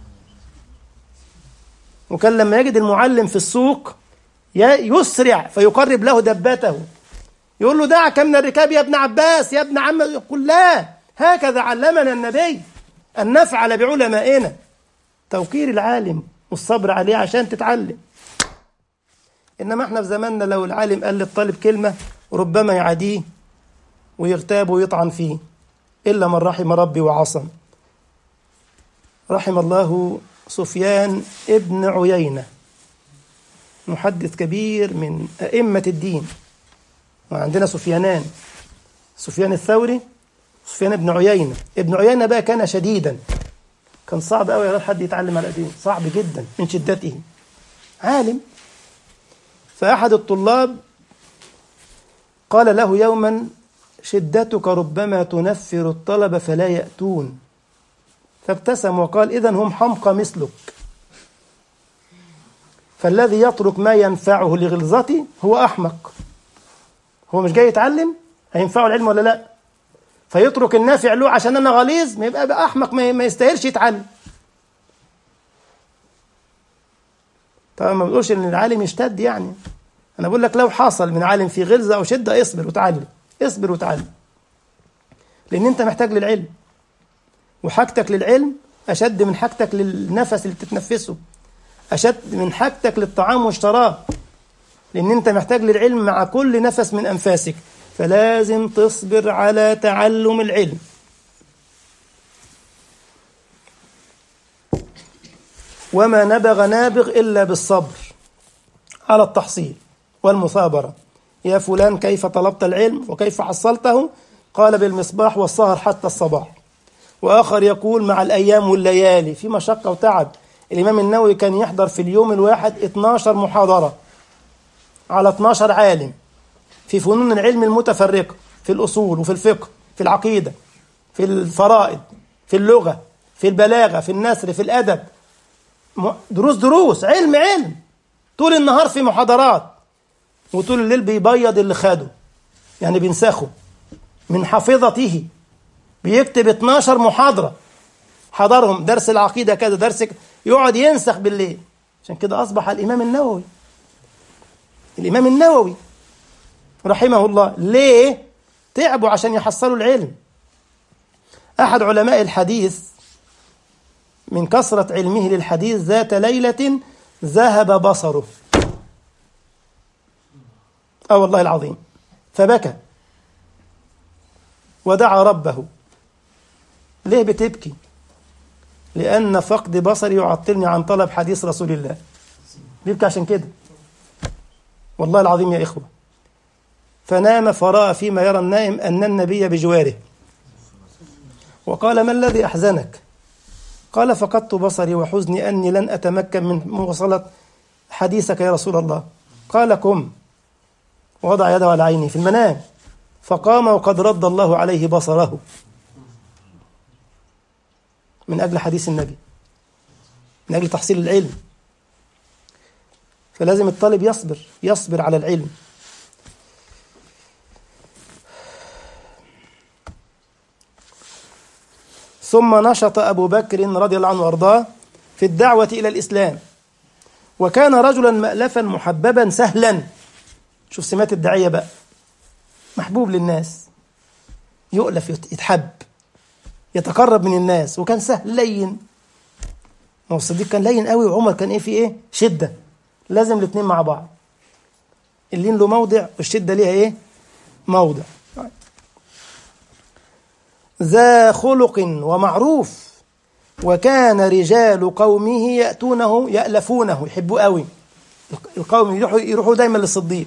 وكان لما يجد المعلم في السوق يسرع فيقرب له دبته يقول له دعك من الركاب يا ابن عباس يا ابن عم يقول لا هكذا علمنا النبي أن نفعل بعلمائنا توقير العالم والصبر عليه عشان تتعلم إنما احنا في زماننا لو العالم قال للطالب كلمة ربما يعاديه ويغتاب ويطعن فيه إلا من رحم ربي وعصم رحم الله سفيان ابن عيينة محدث كبير من أئمة الدين وعندنا سفيانان سفيان الثوري سفيان ابن عيينة ابن عيينة بقى كان شديدا كان صعب قوي يا حد يتعلم على الدين صعب جدا من شدته عالم فأحد الطلاب قال له يوما شدتك ربما تنفر الطلبة فلا يأتون فابتسم وقال إذا هم حمقى مثلك فالذي يترك ما ينفعه لغلظتي هو أحمق هو مش جاي يتعلم هينفعه العلم ولا لا فيترك النافع له عشان أنا غليظ ما يبقى بقى أحمق ما يستاهلش يتعلم طبعا ما بقولش ان العالم يشتد يعني انا بقول لك لو حصل من عالم في غلظه او شده اصبر وتعلم اصبر وتعلم لان انت محتاج للعلم وحاجتك للعلم اشد من حاجتك للنفس اللي بتتنفسه اشد من حاجتك للطعام والشراب لان انت محتاج للعلم مع كل نفس من انفاسك فلازم تصبر على تعلم العلم وما نبغ نابغ إلا بالصبر على التحصيل والمثابرة يا فلان كيف طلبت العلم وكيف حصلته قال بالمصباح والسهر حتى الصباح وآخر يقول مع الأيام والليالي في مشقة وتعب الإمام النووي كان يحضر في اليوم الواحد 12 محاضرة على 12 عالم في فنون العلم المتفرقة في الأصول وفي الفقه في العقيدة في الفرائض في اللغة في البلاغة في النثر في الأدب دروس دروس علم علم طول النهار في محاضرات وطول الليل بيبيض اللي خده يعني بينسخه من حافظته بيكتب 12 محاضرة حضرهم درس العقيدة كذا درس يقعد ينسخ بالليل عشان كده أصبح الإمام النووي الإمام النووي رحمه الله ليه تعبوا عشان يحصلوا العلم أحد علماء الحديث من كثرة علمه للحديث ذات ليلة ذهب بصره اه والله العظيم فبكى ودعا ربه ليه بتبكي لأن فقد بصري يعطلني عن طلب حديث رسول الله بيبكي عشان كده والله العظيم يا إخوة فنام فرأى فيما يرى النائم أن النبي بجواره وقال ما الذي أحزنك قال فقدت بصري وحزني أني لن أتمكن من مواصلة حديثك يا رسول الله قال قم ووضع يده على عيني في المنام فقام وقد رد الله عليه بصره من أجل حديث النبي من أجل تحصيل العلم فلازم الطالب يصبر يصبر على العلم ثم نشط أبو بكر رضي الله عنه وأرضاه في الدعوة إلى الإسلام وكان رجلا مألفا محببا سهلا شوف سمات الداعية بقى محبوب للناس يؤلف يتحب يتقرب من الناس وكان سهل لين ما هو الصديق كان لين قوي وعمر كان ايه في ايه شده لازم الاثنين مع بعض اللين له موضع والشده ليها ايه موضع ذا خلق ومعروف وكان رجال قومه يأتونه يألفونه يحبوه قوي القوم يروحوا يروحوا دايما للصديق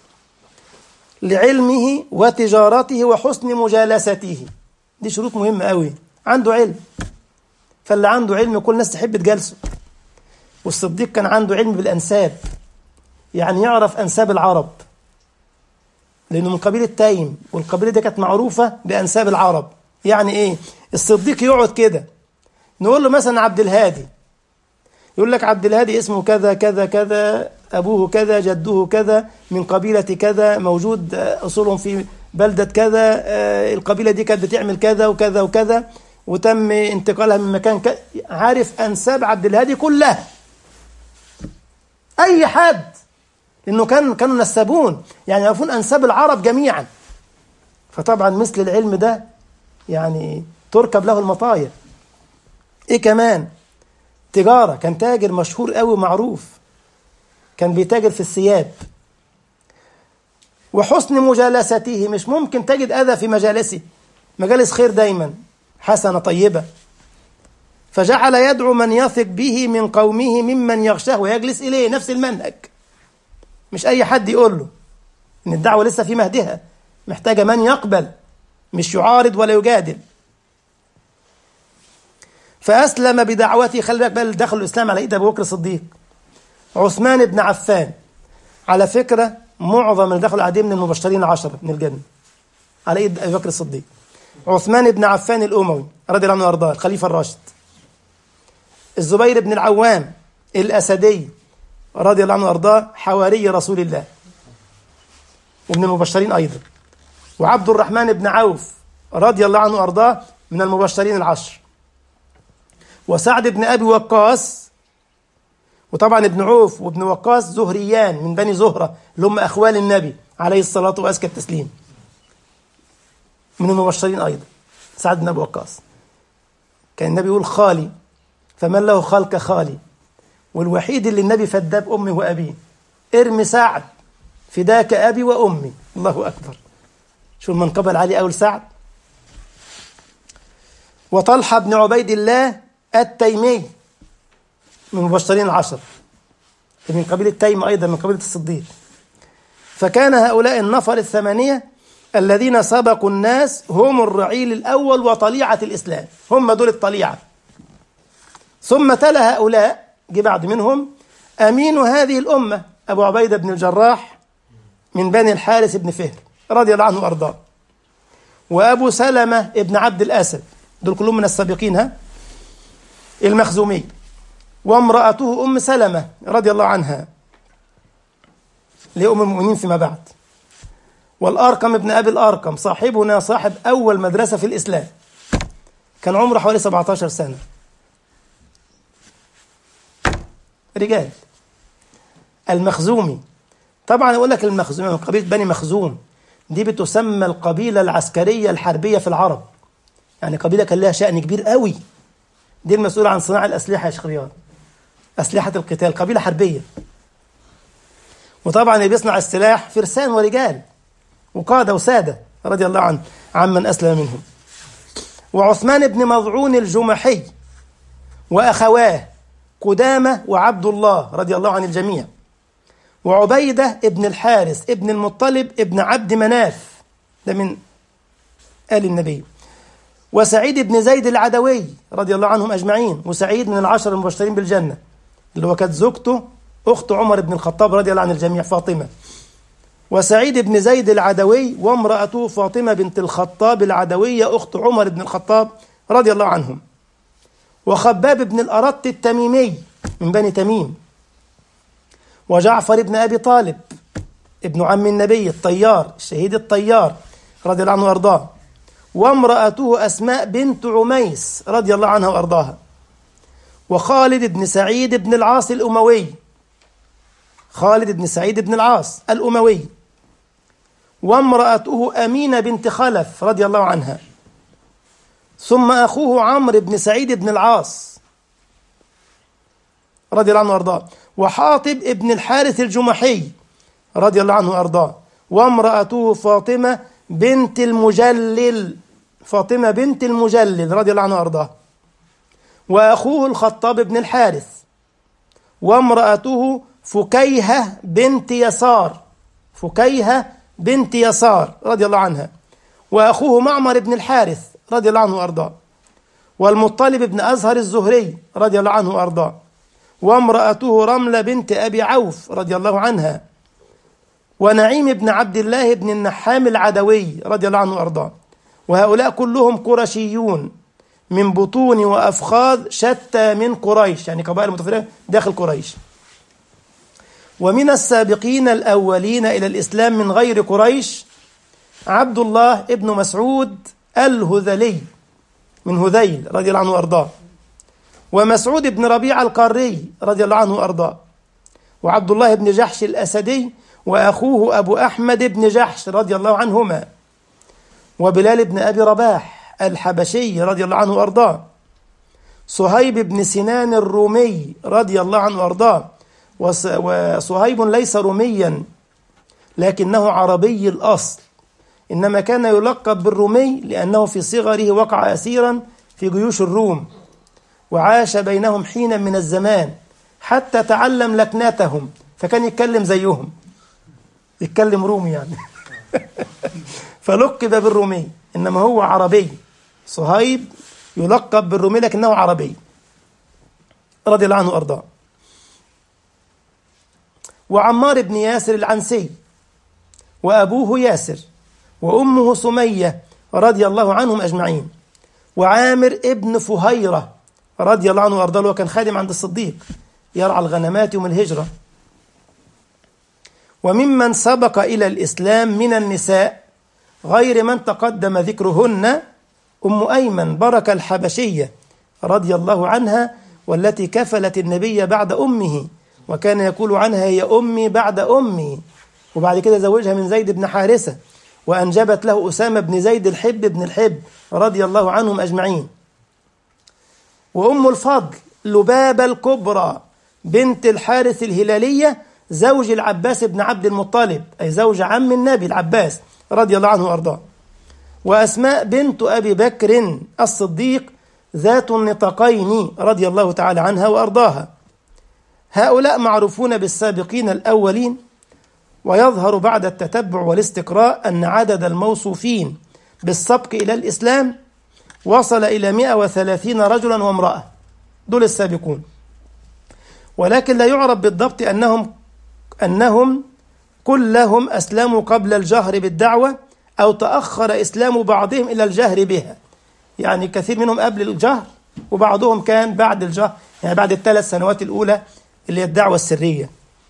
لعلمه وتجارته وحسن مجالسته دي شروط مهمة قوي عنده علم فاللي عنده علم كل الناس تحب تجالسه والصديق كان عنده علم بالأنساب يعني يعرف أنساب العرب لأنه من قبيلة تايم والقبيلة دي كانت معروفة بأنساب العرب يعني إيه الصديق يقعد كده نقول له مثلا عبد الهادي يقول لك عبد الهادي اسمه كذا كذا كذا أبوه كذا جده كذا من قبيلة كذا موجود أصولهم في بلدة كذا القبيلة دي كانت بتعمل كذا وكذا وكذا وتم انتقالها من مكان كذا عارف أنساب عبد الهادي كلها أي حد لأنه كان كانوا نسابون يعني يعرفون أنساب العرب جميعا فطبعا مثل العلم ده يعني تركب له المطاير إيه كمان تجارة كان تاجر مشهور قوي ومعروف كان بيتاجر في الثياب وحسن مجالسته مش ممكن تجد أذى في مجالسه مجالس خير دايما حسنة طيبة فجعل يدعو من يثق به من قومه ممن يغشاه ويجلس إليه نفس المنهج مش أي حد يقول له إن الدعوة لسه في مهدها محتاجة من يقبل مش يعارض ولا يجادل فأسلم بدعوته خلي بالك بقى دخل الإسلام على إيد أبو بكر الصديق عثمان بن عفان على فكرة معظم اللي دخلوا عليه من المبشرين عشرة من الجنة على إيد أبي بكر الصديق عثمان بن عفان الأموي رضي الله عنه وأرضاه الخليفة الراشد الزبير بن العوام الأسدي رضي الله عنه وأرضاه حواري رسول الله ومن المبشرين أيضا وعبد الرحمن بن عوف رضي الله عنه وأرضاه من المبشرين العشر وسعد بن أبي وقاص وطبعا ابن عوف وابن وقاص زهريان من بني زهرة اللي هم أخوال النبي عليه الصلاة وأزكى التسليم من المبشرين أيضا سعد بن أبي وقاص كان النبي يقول خالي فمن له خال كخالي والوحيد اللي النبي فداه بأمه وأبيه ارمي سعد فداك أبي وأمي الله أكبر شو المنقبة العالية أول سعد وطلحة بن عبيد الله التيمي من مبشرين العشر من قبيلة تيم أيضا من قبيلة الصديق فكان هؤلاء النفر الثمانية الذين سبقوا الناس هم الرعيل الأول وطليعة الإسلام هم دول الطليعة ثم تلا هؤلاء جه بعد منهم أمين هذه الأمة أبو عبيدة بن الجراح من بني الحارث بن فهر رضي الله عنه وأرضاه وأبو سلمة ابن عبد الأسد دول كلهم من السابقين ها المخزومي وامرأته أم سلمة رضي الله عنها لأم المؤمنين فيما بعد والأرقم ابن أبي الأرقم صاحبنا صاحب أول مدرسة في الإسلام كان عمره حوالي 17 سنة رجال المخزومي طبعا يقول لك المخزومي من قبيلة بني مخزوم دي بتسمى القبيلة العسكرية الحربية في العرب يعني قبيلة كان لها شأن كبير قوي دي المسؤولة عن صناعة الأسلحة يا شيخ رياض أسلحة القتال قبيلة حربية وطبعا اللي بيصنع السلاح فرسان ورجال وقادة وسادة رضي الله عنه عمن أسلم منهم وعثمان بن مضعون الجمحي وأخواه قدامة وعبد الله رضي الله عن الجميع وعبيدة ابن الحارث ابن المطلب ابن عبد مناف ده من آل النبي وسعيد بن زيد العدوي رضي الله عنهم أجمعين وسعيد من العشر المبشرين بالجنة اللي هو كانت زوجته أخت عمر بن الخطاب رضي الله عن الجميع فاطمة وسعيد بن زيد العدوي وامرأته فاطمة بنت الخطاب العدوية أخت عمر بن الخطاب رضي الله عنهم وخباب بن الأرط التميمي من بني تميم وجعفر بن أبي طالب ابن عم النبي الطيار الشهيد الطيار رضي الله عنه وأرضاه وامرأته أسماء بنت عميس رضي الله عنها وأرضاها وخالد بن سعيد بن العاص الأموي خالد بن سعيد بن العاص الأموي وامرأته أمينة بنت خلف رضي الله عنها ثم أخوه عمرو بن سعيد بن العاص رضي الله عنه وأرضاه وحاطب ابن الحارث الجمحي رضي الله عنه وأرضاه وامرأته فاطمة بنت المجلل فاطمة بنت المجلل رضي الله عنه وأرضاه وأخوه الخطاب بن الحارث وامرأته فكيهة بنت يسار فكيهة بنت يسار رضي الله عنها وأخوه معمر بن الحارث رضي الله عنه وأرضاه والمطلب بن أزهر الزهري رضي الله عنه وأرضاه وامرأته رملة بنت أبي عوف رضي الله عنها ونعيم بن عبد الله بن النحام العدوي رضي الله عنه وأرضاه وهؤلاء كلهم قرشيون من بطون وأفخاذ شتى من قريش يعني قبائل متفرقة داخل قريش ومن السابقين الأولين إلى الإسلام من غير قريش عبد الله ابن مسعود الهذلي من هذيل رضي الله عنه وأرضاه ومسعود بن ربيع القاري رضي الله عنه وأرضاه وعبد الله بن جحش الأسدي وأخوه أبو أحمد بن جحش رضي الله عنهما وبلال بن أبي رباح الحبشي رضي الله عنه وأرضاه صهيب بن سنان الرومي رضي الله عنه وأرضاه وصهيب ليس روميا لكنه عربي الأصل إنما كان يلقب بالرومي لأنه في صغره وقع أسيرا في جيوش الروم وعاش بينهم حينا من الزمان حتى تعلم لكناتهم فكان يتكلم زيهم يتكلم رومي يعني فلقب بالرومي إنما هو عربي صهيب يلقب بالرومي لكنه عربي رضي الله عنه وأرضاه وعمار بن ياسر العنسي وأبوه ياسر وأمه سمية رضي الله عنهم أجمعين وعامر ابن فهيرة رضي الله عنه وأرضاه وكان خادم عند الصديق يرعى الغنمات يوم الهجرة وممن سبق إلى الإسلام من النساء غير من تقدم ذكرهن أم أيمن بركة الحبشية رضي الله عنها والتي كفلت النبي بعد أمه وكان يقول عنها هي أمي بعد أمي وبعد كده زوجها من زيد بن حارثة وأنجبت له أسامة بن زيد الحب بن الحب رضي الله عنهم أجمعين وأم الفضل لبابة الكبرى بنت الحارث الهلالية زوج العباس بن عبد المطلب أي زوج عم النبي العباس رضي الله عنه وأرضاه وأسماء بنت أبي بكر الصديق ذات النطاقين رضي الله تعالى عنها وأرضاها هؤلاء معروفون بالسابقين الأولين ويظهر بعد التتبع والاستقراء أن عدد الموصوفين بالسبق إلى الإسلام وصل إلى 130 رجلا وامرأة دول السابقون ولكن لا يعرف بالضبط أنهم أنهم كلهم أسلموا قبل الجهر بالدعوة أو تأخر إسلام بعضهم إلى الجهر بها يعني كثير منهم قبل الجهر وبعضهم كان بعد الجهر يعني بعد الثلاث سنوات الأولى اللي هي الدعوة السرية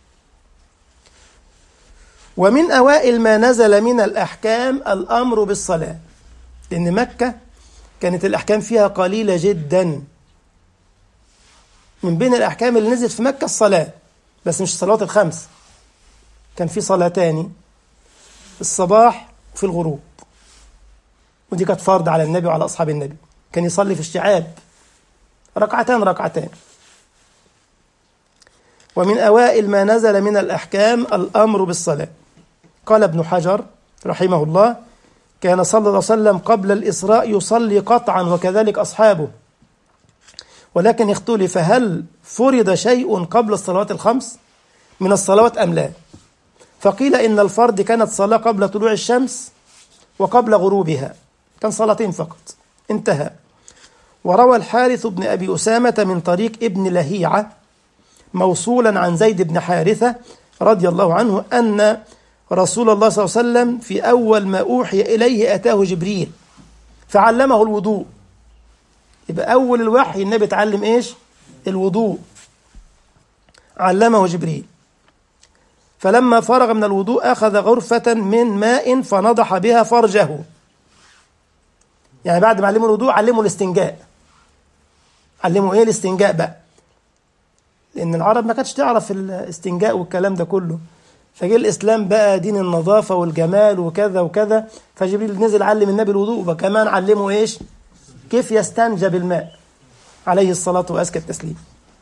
ومن أوائل ما نزل من الأحكام الأمر بالصلاة لأن مكة كانت الأحكام فيها قليلة جدا من بين الأحكام اللي نزلت في مكة الصلاة بس مش الصلوات الخمس كان في صلاتان الصباح وفي الغروب ودي كانت فرض على النبي وعلى أصحاب النبي كان يصلي في الشعاب ركعتان ركعتان ومن أوائل ما نزل من الأحكام الأمر بالصلاة قال ابن حجر رحمه الله كان صلى الله عليه وسلم قبل الإسراء يصلي قطعا وكذلك أصحابه ولكن اختلف هل فرض شيء قبل الصلوات الخمس من الصلوات أم لا فقيل إن الفرض كانت صلاة قبل طلوع الشمس وقبل غروبها كان صلاتين فقط انتهى وروى الحارث بن أبي أسامة من طريق ابن لهيعة موصولا عن زيد بن حارثة رضي الله عنه أن رسول الله صلى الله عليه وسلم في أول ما أوحي إليه أتاه جبريل فعلمه الوضوء يبقى أول الوحي النبي اتعلم إيش الوضوء علمه جبريل فلما فرغ من الوضوء أخذ غرفة من ماء فنضح بها فرجه يعني بعد ما علمه الوضوء علمه الاستنجاء علمه ايه الاستنجاء بقى لان العرب ما كانتش تعرف الاستنجاء والكلام ده كله فجه الاسلام بقى دين النظافه والجمال وكذا وكذا فجبريل نزل علم النبي الوضوء وكمان علمه ايش كيف يستنجى بالماء عليه الصلاه وازكى التسليم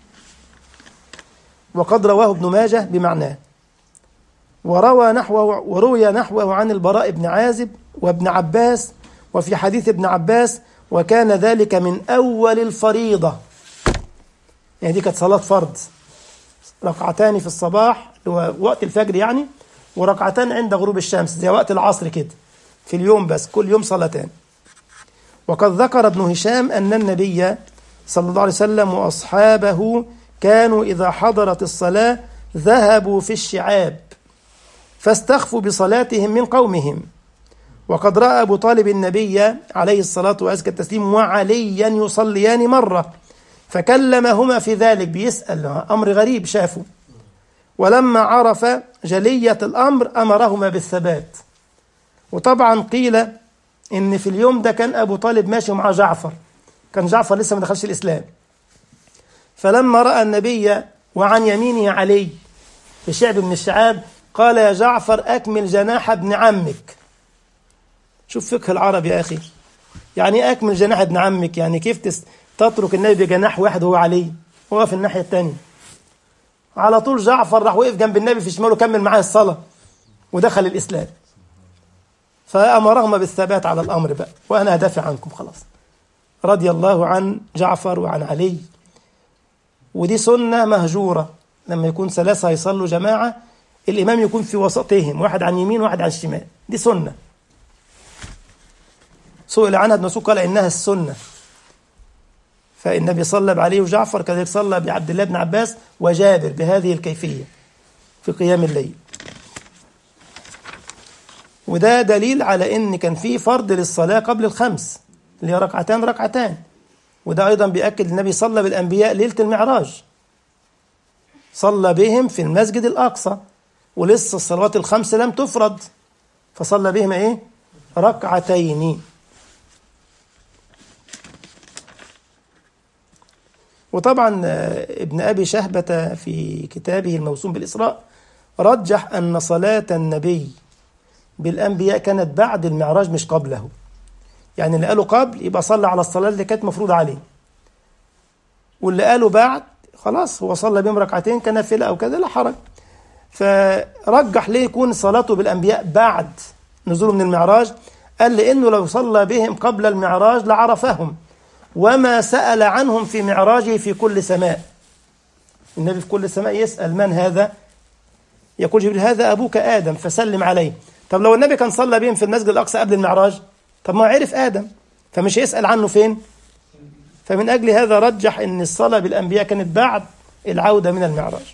وقد رواه ابن ماجه بمعناه وروى نحوه وروي نحوه عن البراء بن عازب وابن عباس وفي حديث ابن عباس وكان ذلك من أول الفريضة يعني دي كانت صلاة فرض ركعتان في الصباح وقت الفجر يعني وركعتان عند غروب الشمس زي وقت العصر كده في اليوم بس كل يوم صلاتان وقد ذكر ابن هشام أن النبي صلى الله عليه وسلم وأصحابه كانوا إذا حضرت الصلاة ذهبوا في الشعاب فاستخفوا بصلاتهم من قومهم وقد رأى أبو طالب النبي عليه الصلاة وأزكى التسليم وعليا يصليان مرة فكلمهما في ذلك بيسأل أمر غريب شافوا ولما عرف جلية الأمر أمرهما بالثبات وطبعا قيل إن في اليوم ده كان أبو طالب ماشي مع جعفر كان جعفر لسه ما دخلش الإسلام فلما رأى النبي وعن يمينه علي في شعب من الشعاب قال يا جعفر أكمل جناح ابن عمك شوف فقه العرب يا أخي يعني أكمل جناح ابن عمك يعني كيف تس... تترك النبي بجناح واحد وهو عليه هو في الناحية الثانية على طول جعفر راح وقف جنب النبي في شماله كمل معاه الصلاة ودخل الإسلام فأمرهما بالثبات على الأمر بقى وأنا أدافع عنكم خلاص رضي الله عن جعفر وعن علي ودي سنة مهجورة لما يكون ثلاثة يصلوا جماعة الإمام يكون في وسطهم واحد عن يمين واحد عن الشمال دي سنة سئل عنها ابن مسعود قال إنها السنة فالنبي صلى بعلي وجعفر كذلك صلى بعبد الله بن عباس وجابر بهذه الكيفية في قيام الليل وده دليل على ان كان في فرض للصلاه قبل الخمس اللي هي ركعتان ركعتان وده ايضا بياكد النبي صلى بالانبياء ليله المعراج صلى بهم في المسجد الاقصى ولسه الصلوات الخمس لم تفرض فصلى بهم ايه ركعتين وطبعا ابن ابي شهبه في كتابه الموسوم بالاسراء رجح ان صلاه النبي بالأنبياء كانت بعد المعراج مش قبله يعني اللي قالوا قبل يبقى صلى على الصلاة اللي كانت مفروضة عليه واللي قالوا بعد خلاص هو صلى بهم ركعتين كنافلة أو كذا لا حرج فرجح ليه يكون صلاته بالأنبياء بعد نزوله من المعراج قال لأنه لو صلى بهم قبل المعراج لعرفهم وما سأل عنهم في معراجه في كل سماء النبي في كل سماء يسأل من هذا يقول جبريل هذا أبوك آدم فسلم عليه طب لو النبي كان صلى بهم في المسجد الأقصى قبل المعراج طب ما عرف آدم فمش هيسأل عنه فين فمن أجل هذا رجح أن الصلاة بالأنبياء كانت بعد العودة من المعراج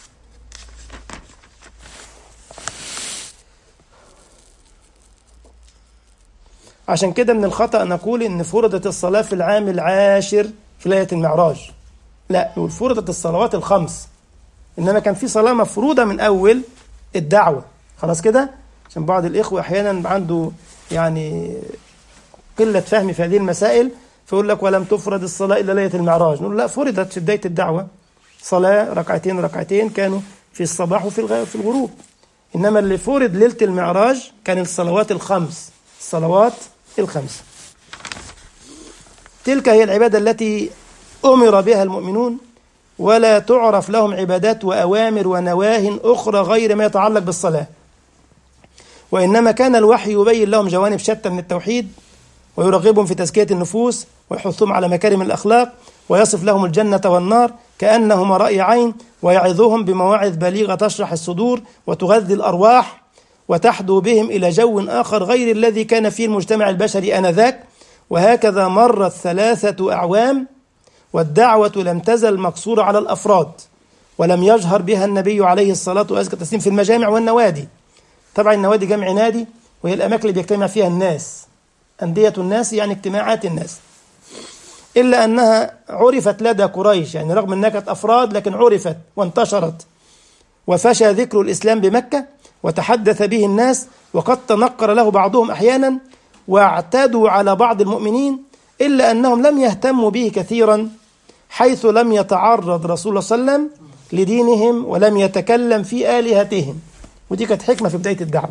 عشان كده من الخطأ نقول أن فرضت الصلاة في العام العاشر في ليلة المعراج لا نقول فرضت الصلوات الخمس إنما كان في صلاة مفروضة من أول الدعوة خلاص كده عشان بعض الإخوة أحيانا عنده يعني قلة فهم في هذه المسائل فيقول لك ولم تفرض الصلاة إلا ليلة المعراج نقول لا فرضت في بداية الدعوة صلاة ركعتين ركعتين كانوا في الصباح وفي في الغروب إنما اللي فرض ليلة المعراج كان الصلوات الخمس الصلوات الخمس تلك هي العبادة التي أمر بها المؤمنون ولا تعرف لهم عبادات وأوامر ونواه أخرى غير ما يتعلق بالصلاة وإنما كان الوحي يبين لهم جوانب شتى من التوحيد ويرغبهم في تزكية النفوس ويحثهم على مكارم الأخلاق ويصف لهم الجنة والنار كأنهما رأي عين ويعظهم بمواعظ بليغة تشرح الصدور وتغذي الأرواح وتحدو بهم إلى جو آخر غير الذي كان فيه المجتمع البشري آنذاك وهكذا مرت ثلاثة أعوام والدعوة لم تزل مقصورة على الأفراد ولم يجهر بها النبي عليه الصلاة والسلام في المجامع والنوادي طبعا النوادي جمع نادي وهي الأماكن اللي بيجتمع فيها الناس أندية الناس يعني اجتماعات الناس إلا أنها عرفت لدى قريش يعني رغم أنها كانت أفراد لكن عرفت وانتشرت وفشى ذكر الإسلام بمكة وتحدث به الناس وقد تنقر له بعضهم أحيانا واعتدوا على بعض المؤمنين إلا أنهم لم يهتموا به كثيرا حيث لم يتعرض رسول الله صلى الله عليه وسلم لدينهم ولم يتكلم في آلهتهم ودي كانت حكمة في بداية الدعوة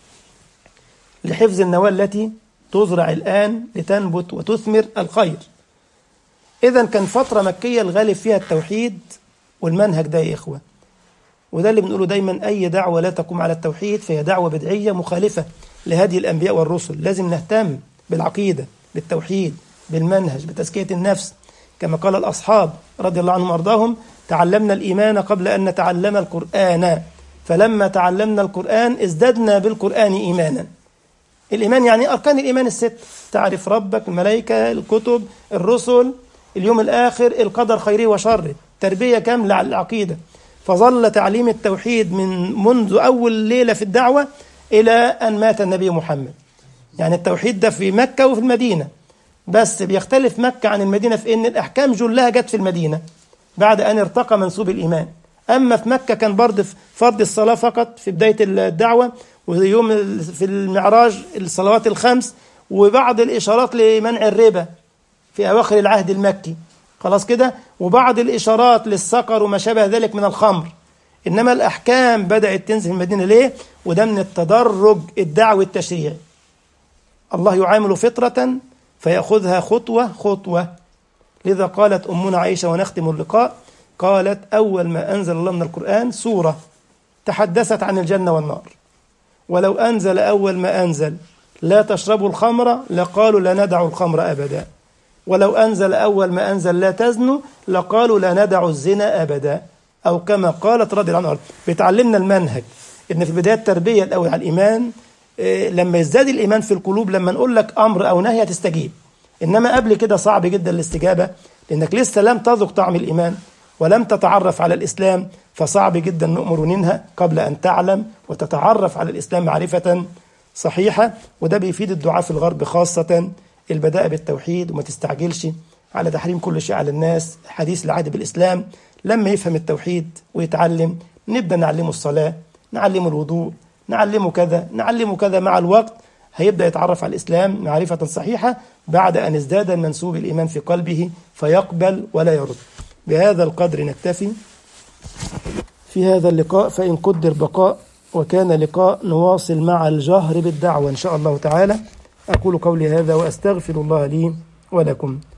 لحفظ النواة التي تزرع الآن لتنبت وتثمر الخير إذا كان فترة مكية الغالب فيها التوحيد والمنهج ده يا إخوة وده اللي بنقوله دايما أي دعوة لا تقوم على التوحيد فهي دعوة بدعية مخالفة لهدي الأنبياء والرسل لازم نهتم بالعقيدة بالتوحيد بالمنهج بتزكية النفس كما قال الأصحاب رضي الله عنهم وأرضاهم تعلمنا الإيمان قبل أن نتعلم القرآن فلما تعلمنا القرآن ازددنا بالقرآن إيمانا الإيمان يعني أركان الإيمان الست تعرف ربك الملائكة الكتب الرسل اليوم الآخر القدر خيره وشره تربية كاملة على العقيدة فظل تعليم التوحيد من منذ أول ليلة في الدعوة إلى أن مات النبي محمد يعني التوحيد ده في مكة وفي المدينة بس بيختلف مكة عن المدينة في أن الأحكام جلها جت في المدينة بعد أن ارتقى منسوب الإيمان أما في مكة كان برضه فرض الصلاة فقط في بداية الدعوة ويوم في المعراج الصلوات الخمس وبعض الإشارات لمنع الربا في أواخر العهد المكي خلاص كده وبعض الإشارات للسكر وما شابه ذلك من الخمر إنما الأحكام بدأت تنزل في المدينة ليه؟ وده من التدرج الدعوي التشريعي الله يعامل فطرة فيأخذها خطوة خطوة لذا قالت أمنا عائشة ونختم اللقاء قالت أول ما أنزل الله من القرآن سورة تحدثت عن الجنة والنار ولو أنزل أول ما أنزل لا تشربوا الخمر لقالوا لا ندع الخمر أبدا ولو أنزل أول ما أنزل لا تزنوا لقالوا لا ندع الزنا أبدا أو كما قالت رضي الله عنها بتعلمنا المنهج إن في البداية التربية الأول على الإيمان إيه لما يزداد الإيمان في القلوب لما نقول لك أمر أو نهي هتستجيب إنما قبل كده صعب جدا الاستجابة لأنك لسه لم تذق طعم الإيمان ولم تتعرف على الإسلام فصعب جدا نؤمر وننهى قبل أن تعلم وتتعرف على الإسلام معرفة صحيحة وده بيفيد الدعاء في الغرب خاصة البداء بالتوحيد وما تستعجلش على تحريم كل شيء على الناس حديث العهد بالإسلام لما يفهم التوحيد ويتعلم نبدأ نعلمه الصلاة نعلمه الوضوء نعلمه كذا نعلمه كذا مع الوقت هيبدأ يتعرف على الإسلام معرفة صحيحة بعد أن ازداد منسوب الإيمان في قلبه فيقبل ولا يرد بهذا القدر نكتفي في هذا اللقاء فإن قدر بقاء وكان لقاء نواصل مع الجهر بالدعوة إن شاء الله تعالى أقول قولي هذا وأستغفر الله لي ولكم